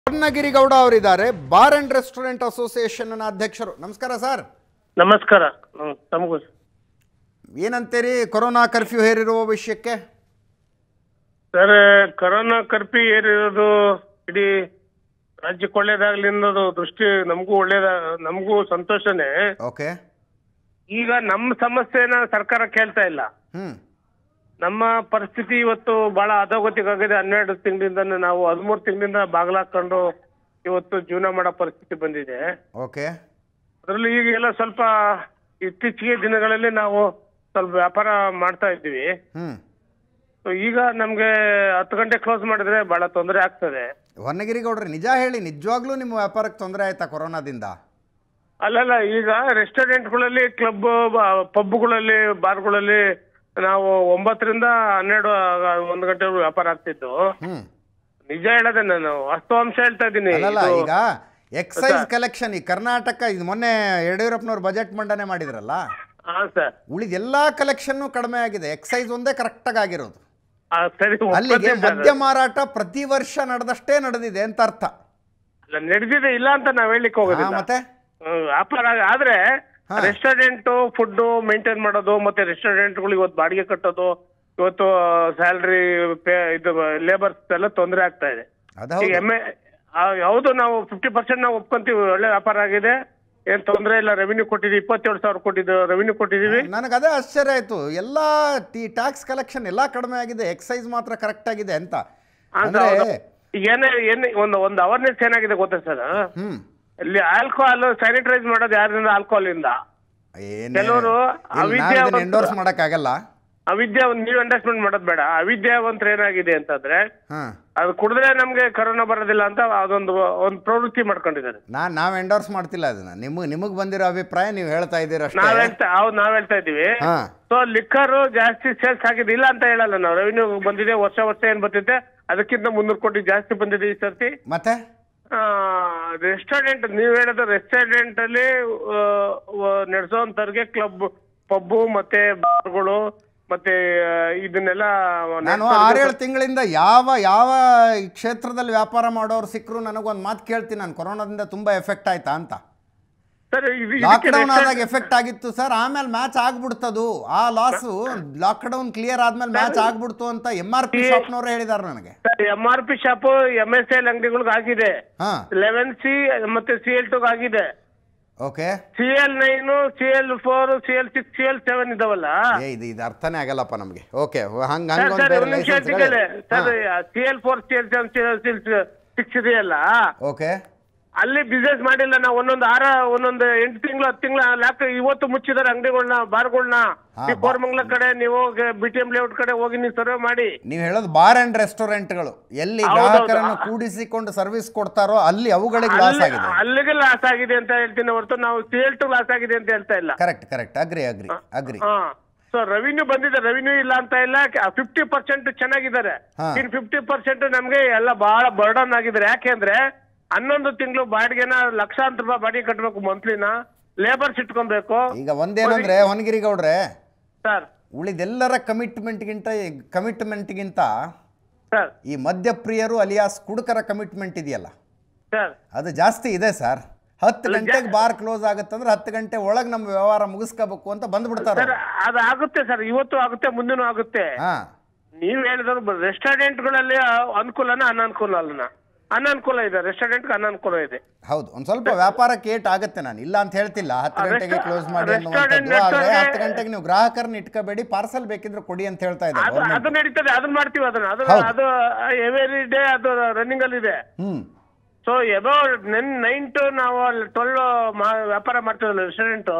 ಹೊನ್ನಗಿರಿಗೌಡ ಅವರಿದ್ದಾರೆ bar and restaurant association ಅಧ್ಯಕ್ಷರು ನಮಸ್ಕಾರ ಸರ್ ನಮಸ್ಕಾರ ಹ್ಮ್, ತಮಗೂ ಏನಂತೀರಿ ಕೊರೋನಾ ಕರ್ಫ್ಯೂ ಹೇರಿರುವ ವಿಷಯಕ್ಕೆ ಸರ್ ಕರೋನಾ ಕರ್ಫ್ಯೂ ಏರಿರೋದು ಇಡೀ ರಾಜ್ಯಕ್ಕೆ ಒಳ್ಳೇದಾಗ್ಲಿ ಅನ್ನೋದು ದೃಷ್ಟಿ ನಮಗೂ ಒಳ್ಳೇದ ನಮಗೂ ಸಂತೋಷನೇ ಓಕೆ ಈಗ ನಮ್ಮ ಸಮಸ್ಯೆನ ಸರ್ಕಾರ ಕೇಳ್ತಾ ಇಲ್ಲ ಹ್ಮ್ ನಮ್ಮ ಪರಿಸ್ಥಿತಿ ಇವತ್ತು ಬಹಳ ಅಧೋಗತಿಗಾಗಿದೆ ಹನ್ನೆರಡು ತಿಂಗಳಿಂದ ನಾವು ಹದಿಮೂರು ತಿಂಗಳಿಂದ ಬಾಗ್ಲಾಕೊಂಡು ಇವತ್ತು ಜೀವನ ಮಾಡೋ ಪರಿಸ್ಥಿತಿ ಬಂದಿದೆ ಓಕೆ ಅದರಲ್ಲಿ ಈಗ ಎಲ್ಲ ಸ್ವಲ್ಪ ಇತ್ತೀಚೆಗೆ ದಿನಗಳಲ್ಲಿ ನಾವು ಸ್ವಲ್ಪ ವ್ಯಾಪಾರ ಮಾಡ್ತಾ ಇದ್ದೀವಿ ಹ್ಮ್ So ಈಗ ನಮ್ಗೆ ಹತ್ತು ಗಂಟೆ ಕ್ಲೋಸ್ ಮಾಡಿದ್ರೆ ಬಹಳ ತೊಂದರೆ ಆಗ್ತದೆ ಹೊನ್ನಗಿರಿಗೌಡ್ರೆ ನಿಜ ಹೇಳಿ ನಿಜವಾಗ್ಲೂ ನಿಮ್ಮ ವ್ಯಾಪಾರಕ್ಕೆ ತೊಂದರೆ ಆಯ್ತಾ ಕೊರೋನಾದಿಂದ ಅಲ್ಲಲ್ಲ ಈಗ ರೆಸ್ಟೋರೆಂಟ್ಗಳಲ್ಲಿ ಕ್ಲಬ್ ಪಬ್ಗಳಲ್ಲಿ ಬಾರ್ಗಳಲ್ಲಿ ನಾವು ಒಂಬತ್ತರಿಂದ ಹನ್ನೆರಡು ಒಂದು ಗಂಟೆ ವ್ಯಾಪಾರ ಆಗ್ತಿದ್ದು ಹ್ಮ್ ನಿಜ ಹೇಳದೆ ನಾನು ವಾಸ್ತವಾಂಶ ಹೇಳ್ತಾ ಇದ್ದೀನಿ ಅಲ್ಲಲ್ಲ ಇದು- ಈಗ ಎಕ್ಸೈಸ್ ಕಲೆಕ್ಷನ್ ಈ ಕರ್ನಾಟಕ ಇದು ಮೊನ್ನೆ ಯಡಿಯೂರಪ್ಪನವ್ರು ಬಜೆಟ್ ಮಂಡನೆ ಮಾಡಿದ್ರಲ್ಲ ಹಾ ಸರ್ ಉಳಿದ ಎಲ್ಲಾ ಕಲೆಕ್ಷನ್ ಕಡಿಮೆ ಆಗಿದೆ ಎಕ್ಸೈಸ್ ಒಂದೇ ಕರೆಕ್ಟಾಗಿ ಆಗಿರೋದು ಆ, ಸರಿ ಅಲ್ಲಿಗೆ ಒಪ್ಕೊತೀನಿ ಸರ್. ಮದ್ಯ ಮಾರಾಟ ಪ್ರತಿ ವರ್ಷ ನಡೆದಷ್ಟೇ ನಡೆದಿದೆ ಅಂತ ಅರ್ಥ ಅಲ್ಲ, ನಡೆದಿದೆ ಇಲ್ಲ ಅಂತ ನಾವ್ ಹೇಳ್ಲಿಕ್ಕೆ ಹಾ, ಹೋಗೋದಿಲ್ಲ ಮತ್ತೆ ಹ್ಮ್, ವ್ಯಾಪಾರ ಆಗ- ಆದ್ರೆ ಹಾ. ರೆಸ್ಟೋರೆಂಟ್ ಫುಡ್ ಮೇಂಟೈನ್ ಮಾಡೋದು ಮತ್ತೆ ರೆಸ್ಟೋರೆಂಟ್ಗಳು ಇವತ್ತು ಬಾಡಿಗೆ ಕಟ್ಟೋದು ಇವತ್ತು ಸ್ಯಾಲ್ರಿ ಪೇ ಇದು ಲೇಬರ್ಸ್ ಎಲ್ಲ ತೊಂದರೆ ಆಗ್ತಾ ಇದೆ ಅದು ಈಗ ಹೌದು ಎಮ್ಮೆ ಹೌದು ನಾವು ಫಿಫ್ಟಿ ಪರ್ಸೆಂಟ್ ನಾವು ಒಪ್ಕೊಂತೀವಿ ಒಳ್ಳೆ ವ್ಯಾಪಾರ ಆಗಿದೆ ಏನ್ ತೊಂದರೆ ಇಲ್ಲ ರೆವಿನ್ಯೂ ಕೊಟ್ಟಿದ್ದೀವಿ ಇಪ್ಪತ್ತೇಳು ಸಾವಿರ ಕೊಟ್ಟಿದ್ದು ರೆವಿನ್ಯೂ ಕೊಟ್ಟಿದ್ದೀವಿ ನನಗೆ ಅದೇ ಆಶ್ಚರ್ಯ ಆಯ್ತು ಎಲ್ಲ ಈ ಟ್ಯಾಕ್ಸ್ ಕಲೆಕ್ಷನ್ ಎಲ್ಲ ಕಡಿಮೆ ಆಗಿದೆ ಎಕ್ಸೈಸ್ ಮಾತ್ರ ಕರೆಕ್ಟ್ ಆಗಿದೆ ಅಂತ ಹೌದು, ಅಂದ್ರೆ ಹೌದು. ಈಗ ಏನೇ ಏನ್ ಒಂದು ಒಂದು ಅವೇರ್ನೆಸ್ ಏನಾಗಿದೆ ಗೊತ್ತಾ ಸರ್ ಹ್ಮ್ ಇಲ್ಲಿ ಆಲ್ಕೋಹಾಲ್ ಸ್ಯಾನಿಟೈಸ್ ಮಾಡೋದು ಯಾರಿಂದ ಆಲ್ಕೋಹಾಲ್ ಇಂದ ಏನ್ ಕೆಲವರು ಅವಿದ್ಯಾವಂತರು- ಎಂಡೋರ್ಸ್ ಮಾಡಕ್ಕಾಗಲ್ಲ ಅವಿದ್ಯಾ ನೀವು ಅಂಡರ್ಸ್ಟ್ಯಾಂಡ್ ಮಾಡೋದು ಬೇಡ ಅವಿದ್ಯಾವಂತರ ಏನಾಗಿದೆ ಅಂತಂದ್ರೆ ಹಾ ಅದು ಕುಡಿದ್ರೆ ನಮ್ಗೆ ಕರೋನಾ ಬರೋದಿಲ್ಲ ಅಂತ ಅದೊಂದು ಒಂದು ಪ್ರವೃತ್ತಿ ಮಾಡ್ಕೊಂಡಿದ್ದಾರೆ ನಾನ್ ನಾವ್ ಎಂಡೋರ್ಸ್ ಮಾಡ್ತಿಲ್ಲ ಅದನ್ನ ನಿಮಗ್ ನಿಮಗ್ ಬಂದಿರೋ ಅಭಿಪ್ರಾಯ ನೀವು ಹೇಳ್ತಾ ಇದ್ದೀರ ನಾವ್ ಅಷ್ಟೇ ಹೇಳ್ತಾ ಹೌದು ನಾವ್ ಹೇಳ್ತಾ ಇದೀವಿ ಹಾ ಸೊ ಲಿಕ್ಕರ್ ಜಾಸ್ತಿ ಸೇಲ್ಸ್ ಆಗಿದೆ ಇಲ್ಲ ಅಂತ ಹೇಳಲ್ಲ ನಾವು ರೆವಿನ್ಯೂ ಬಂದಿದೆ ವರ್ಷ ವರ್ಷ ಏನ್ ಬರ್ತಿದೆ ಅದಕ್ಕಿಂತ ಮುನ್ನೂರು ಕೋಟಿ ಜಾಸ್ತಿ ಬಂದಿದೆ ಈ ಸರ್ತಿ ಮತ್ತೆ ರೆಸ್ಟೋರೆಂಟ್ ನೀವ್ ಹೇಳೋದು ರೆಸ್ಟೋರೆಂಟ್ ಅಲ್ಲಿ ನಡೆಸೋಂತವ್ರಿಗೆ ಕ್ಲಬ್ ಪಬ್ಬು ಮತ್ತೆ ಬಾರ್ಗಳು ಮತ್ತೆ ಆ, ಇದನ್ನೆಲ್ಲ ನಾನು ನಡ್ಸೋರ್ಗೆ ಆರೇಳು ತಿಂಗಳಿಂದ ಯಾವ ಯಾವ ಈ ಕ್ಷೇತ್ರದಲ್ಲಿ ವ್ಯಾಪಾರ ಮಾಡೋರು ಸಿಕ್ಕರು ನನಗೊಂದು ಮಾತು ಕೇಳ್ತೀನಿ ನಾನು ಕೊರೋನಾದಿಂದ ತುಂಬಾ ಎಫೆಕ್ಟ್ ಆಯ್ತಾ ಅಂತ ಸರ್ ಇದು ಇದಕ್ಕೆ ಲಾಕ್ಡೌನ್ restaurant- ಆದಾಗ ಎಫೆಕ್ಟ್ ಆಗಿತ್ತು ಸರ್ ಆಮೇಲೆ ಮ್ಯಾಚ್ ಆಗ್ಬಿಡ್ತದು ಆ ಲಾಸು ಲಾಕ್ಡೌನ್ ಕ್ಲಿಯರ್ ಆದ್ಮೇಲೆ ಮ್ಯಾಚ್ ಆಗ್ಬಿಡ್ತು ಅಂತ ಎಂ ಆರ್ ಪಿ ಶಾಪ್ನವ್ರು ಹೇಳಿದಾರೆ ನನಗೆ M R P shop M S L ಅಂಗಡಿಗಳಿಗೆ ಆಗಿದೆ ಹಾ ಲೆವೆನ್ ಸಿ ಮತ್ತೆ ಸಿ ಎಲ್ ಟು ಆಗಿದೆ okay C L nine C L four C L six C L seven ಇದಾವಲ್ಲ ಏ ಇದು ಇದು ಅರ್ಥನೇ ಆಗಲ್ಲಪ್ಪ ನಮಗೆ ಓಕೆ ಹಂಗ ಸರ್ ಹಂಗೊಂದು ಸರ್ ಬೇರೆ ಒಂದು ನಿಮಿಷ ಲೈಸೆನ್ಸ್ಗಳೇ sir C L four C L seven C L six ಇದೆಯಲ್ಲ ಓಕೆ ಅಲ್ಲಿ ಬಿಸ್ನೆಸ್ ಮಾಡಿಲ್ಲ ನಾವು ಒಂದೊಂದು ಆರ ಒಂದೊಂದು ಎಂಟು ತಿಂಗಳು ಹತ್ತು ತಿಂಗಳು ಲ್ಯಾಕ್ ಇವತ್ತು ಮುಚ್ಚಿದಾರೆ ಅಂಗಡಿಗಳನ್ನ ಬಾರ್ಗಳನ್ನ ಹಾ, ಈ ಕೋರ್ಮಂಗ್ಲ ಕಡೆ ನೀವು ಬಿ ಟಿ ಎಂ ಲೇಔಟ್ ಕಡೆ ಹೋಗಿ ನೀವು ಸರ್ವೆ ಮಾಡಿ ನೀವು ಹೇಳೋದು ಬಾರ್ ಅಂಡ್ ರೆಸ್ಟೋರೆಂಟ್ಗಳು ಎಲ್ಲಿ ಹೌದೌದು. ಗ್ರಾಹಕರನ್ನು ಕೂಡಿಸಿಕೊಂಡು ಸರ್ವಿಸ್ ಕೊಡ್ತಾರೋ ಅಲ್ಲಿ ಅವುಗಳಿಗೆ ಲಾಸ್ ಅಲ್ಲಿ- ಆಗಿದೆ ಅಲ್ಲಿಗೆ ಲಾಸ್ ಆಗಿದೆ ಅಂತ ಹೇಳ್ತೀನಿ ಹೊರತು ನಾವು ಸಿ ಎಲ್ ಟು ಲಾಸ್ ಆಗಿದೆ ಅಂತ ಹೇಳ್ತಾ ಇಲ್ಲ correct correct agree agree agree ಹಾ ಸೊ ರೆವಿನ್ಯೂ ಬಂದಿದೆ ರೆವಿನ್ಯೂ ಇಲ್ಲ ಅಂತ ಇಲ್ಲ ಫಿಫ್ಟಿ ಪರ್ಸೆಂಟ್ ಚೆನ್ನಾಗಿದ್ದಾರೆ ಹಾ. ಇನ್ ಫಿಫ್ಟಿ ಪರ್ಸೆಂಟ್ ನಮ್ಗೆ ಎಲ್ಲ ಬಹಳ ಬರ್ಡನ್ ಆಗಿದ್ದಾರೆ ಯಾಕೆಂದ್ರೆ ಹನ್ನೊಂದು ತಿಂಗಳು ಬಾಡಿಗೆನ ಲಕ್ಷಾಂತರ ರೂಪಾಯಿ ಬಾಡಿಗೆ ಕಟ್ಟಬೇಕು ಮಂತ್ಲಿನ ಲೇಬರ್ಸ್ ಇಟ್ಕೊಬೇಕು ಈಗ ಒಂದೇನಂದ್ರೆ ಹೊನಗಿರಿ ಗೌಡ್ರೆ ಸರ್ ಉಳಿದೆಲ್ಲರ ಕಮಿಟ್ಮೆಂಟ್ಗಿಂತ ಕಮಿಟ್ಮೆಂಟ್ಗಿಂತ ಸರ್ ಈ ಮದ್ಯಪ್ರಿಯರು ಅಲಿಯಾಸ್ ಕುಡುಕರ ಕಮಿಟ್ಮೆಂಟ್ ಇದೆಯಲ್ಲ ಸರ್ ಅದು ಜಾಸ್ತಿ ಇದೆ ಸರ್ ಹತ್ತು ಗಂಟೆಗೆ ಬಾರ್ ಕ್ಲೋಸ್ ಆಗುತ್ತಂದ್ರೆ ಹತ್ತು ಗಂಟೆ ಒಳಗೆ ನಮ್ಮ ವ್ಯವಹಾರ ಮುಗಿಸ್ಕೋಬೇಕು ಅಂತ ಬಂದ್ಬಿಡ್ತಾರೆ ಸರ್ ಅದು ಆಗುತ್ತೆ ಸರ್ ಇವತ್ತು ಆಗುತ್ತೆ ಮುಂದಿನೂ ಆಗುತ್ತೆ ಹಾ ನೀವ್ ಹೇಳಿದ್ರು ರೆಸ್ಟೋರೆಂಟ್ಗಳಲ್ಲಿ ಅನುಕೂಲನ ಅನಾನುಕೂಲ ಅಲ್ಲನ ಅನಾನುಕೂಲ ಇದೆ ರೆಸ್ಟೋರೆಂಟ್ಗೆ ಅನಾನುಕೂಲ ಇದೆ ಹೌದು ಒಂದ್ ಸ್ವಲ್ಪ ವ್ಯಾಪಾರಕ್ಕೆ ಏಟ್ ಆಗುತ್ತೆ ನಾನು ಇಲ್ಲ ಅಂತ ಹೇಳ್ತಿಲ್ಲ ಹತ್ತು ಆ, ಗಂಟೆಗೆ ರೆಸ್ಟೋ- ಕ್ಲೋಸ್ ಮಾಡಿ ರೆಸ್ಟೋರೆಂಟ್ ಅನ್ನುವಂಥದ್ದು ಆದ್ರೆ ನೆಟ್ವರ್ಕ್ಗೆ- ಹತ್ತು ಗಂಟೆಗೆ ನೀವು ಗ್ರಾಹಕರನ್ನ ಇಟ್ಕೋಬೇಡಿ ಪಾರ್ಸಲ್ ಬೇಕಿದ್ರೆ ಕೊಡಿ ಅಂತ ಹೇಳ್ತಾ ಇದೆ ಅದು ಗೌರ್ಮೆಂಟ್ ಅದು ನಡೀತದೆ ಅದನ್ನ ಮಾಡ್ತೀವಿ ಅದನ್ನ ಅದು ಹೌದು. ಅದು ಎವರಿ ಡೇ ಅದು ರನ್ನಿಂಗ್ ಅಲ್ಲಿ ಇದೆ ಹ್ಮ್ ಸೊ ಎಬೋ ನೆನ್ ನೈನ್ ಟು ನಾವು ಅಲ್ಲಿ ಟ್ವೆಲ್ ವ್ಯಾಪಾರ ಮಾಡ್ತೀವಲ್ಲ ರೆಸ್ಟೋರೆಂಟ್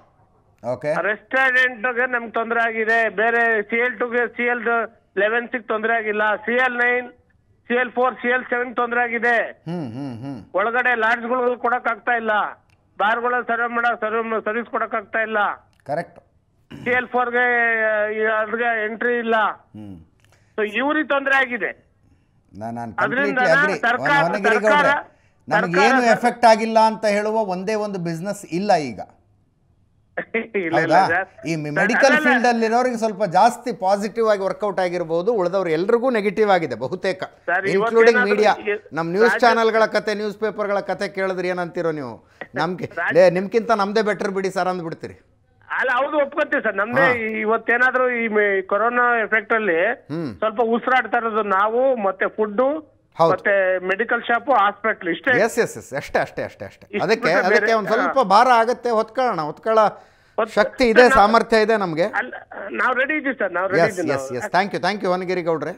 ಓಕೆ ರೆಸ್ಟೋರೆಂಟ್ಗೆ ನಮ್ಗೆ ತೊಂದರೆ ಆಗಿದೆ ಬೇರೆ ಸಿ ಎಲ್ ಟುಗೆ ಸಿ ಎಲ್ ಲೆವೆನ್ ಸಿಕ್ ತೊಂದರೆ ಆಗಿಲ್ಲ C L nine C L four C L seven ತೊಂದರೆ ಆಗಿದೆ ಹ್ಮ್ ಹ್ಮ್ ಹ್ಮ್ ಒಳಗಡೆ ಲಾಡ್ಜ್ಗಳು ಕೊಡಕ್ ಆಗ್ತಾ ಇಲ್ಲ ಬಾರ್ಗಳು ಸರ್ವ್ ಮಾಡ ಸರ್ವ್ ಸರ್ವಿಸ್ ಕೊಡಕ್ ಆಗ್ತಾ ಇಲ್ಲ ಕರೆಕ್ಟ್ ಸಿ ಎಲ್ ಫೋರ್ಗೆ ಅದ್ಗೆ ಎಂಟ್ರಿ ಇಲ್ಲ ಹ್ಮ್ ಸೊ ಇವ್ರಿಗೆ ತೊಂದರೆ ಆಗಿದೆ ನಾನು ನಾನು ಅದ್ರಿಂದ ಕಂಪ್ಲೀಟ್ಲಿ ಅಗ್ರಿ ಸರ್ಕಾರ- ಹೊನಗಿರಿ ಸರ್ಕಾರ- ಗೌಡ್ರೆ ನಮಗೇನು ಸರ್ಕಾರ- ಎಫೆಕ್ಟ್ ಆಗಿಲ್ಲ ಅಂತ ಹೇಳುವ ಒಂದೇ ಒಂದು ಬಿಸ್ನೆಸ್ ಇಲ್ಲ ಈಗ ಇಲ್ಲ ಇಲ್ಲ ಹೌದಾ ಸರ್ ಈ ಮೆಡಿಕಲ್ ಅಲ್ಲ, ಅಲ್ಲ. ಫೀಲ್ಡ್ ಅಲ್ಲಿರೋರಿಗೆ ಸ್ವಲ್ಪ ಜಾಸ್ತಿ ಪಾಸಿಟಿವ್ ಆಗಿ ವರ್ಕೌಟ್ ಆಗಿರ್ಬೋದು ಉಳಿದವ್ರು ಎಲ್ರಿಗೂ ನೆಗೆಟಿವ್ ಆಗಿದೆ ಬಹುತೇಕ ಸರ್, ಇನ್ಕ್ಲೂಡಿಂಗ್ ಇವತ್ತೇನಾದ್ರೂ ಮೀಡಿಯಾ ಈ- ನಮ್ಮ ನ್ಯೂಸ್ ರಾಜ್ಯ- ಚಾನೆಲ್ಗಳ ಕತೆ ನ್ಯೂಸ್ ಪೇಪರ್ಗಳ ಕತೆ ಕೇಳಿದ್ರೆ ಏನಂತೀರೋ ನೀವು ನಮ್ಗೆ ಲೇ ನಿಮ್ಗಿಂತ ನಮ್ದೇ ಬೆಟರ್ ಬಿಡಿ ಸರ್ ಅಂದ್ಬಿಡ್ತೀರಿ ಅಲ್ಲ ಹೌದು ಒಪ್ಕೊತೀವಿ ಸರ್ ನಮ್ದೇ ಇವತ್ತೇನಾದ್ರೂ ಈ ಮೆ- ಕೊರೋನಾ ಎಫೆಕ್ಟ್ ಅಲ್ಲಿ ಸ್ವಲ್ಪ ಉಸಿರಾಡ್ತಾ ಇರೋದು ನಾವು ಮತ್ತೆ ಫುಡ್ ಹೌದು. ಮತ್ತೆ ಮೆಡಿಕಲ್ ಶಾಪ್ ಹಾಸ್ಪಿಟಲ್ ಇಷ್ಟೇ ಎಸ್ ಎಸ್ ಎಸ್ ಅಷ್ಟೇ ಅಷ್ಟೇ ಅಷ್ಟೇ ಅಷ್ಟೇ ಇಷ್ಟು ಅದಕ್ಕೆ ಬಿಟ್ರೆ ಅದಕ್ಕೆ ಬೇರೆ- ಒಂದು ಸ್ವಲ್ಪ ಭಾರ ಆಗತ್ತೆ ಹೊತ್ಕೊಳ್ಳೋಣ ಹೊತ್ಕೊಳ್ಳೋ ಹೊತ್- ಶಕ್ತಿ ಇದೆ ಸಾಮರ್ಥ್ಯ ಇದೆ ನಮಗೆ ಅಲ್ಲ ನಾವು ರೆಡಿ ಇದೀವಿ ಸರ್ ನಾವು ರೆಡಿ ಎಸ್ ಇದೀವಿ yes yes thank you thank you Honagiri ಗೌಡ್ರೆ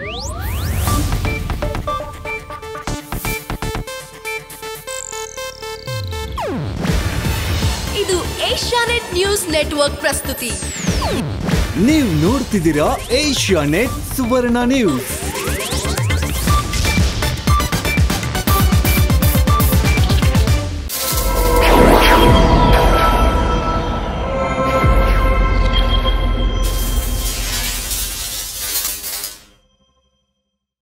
ಇದು ಏಷ್ಯಾನೆಟ್ ನ್ಯೂಸ್ ನೆಟ್ವರ್ಕ್ ಪ್ರಸ್ತುತಿ ನೀವು ನೋಡ್ತಿದ್ದೀರಾ ಏಷ್ಯಾ ನೆಟ್ ಸುವರ್ಣ ನ್ಯೂಸ್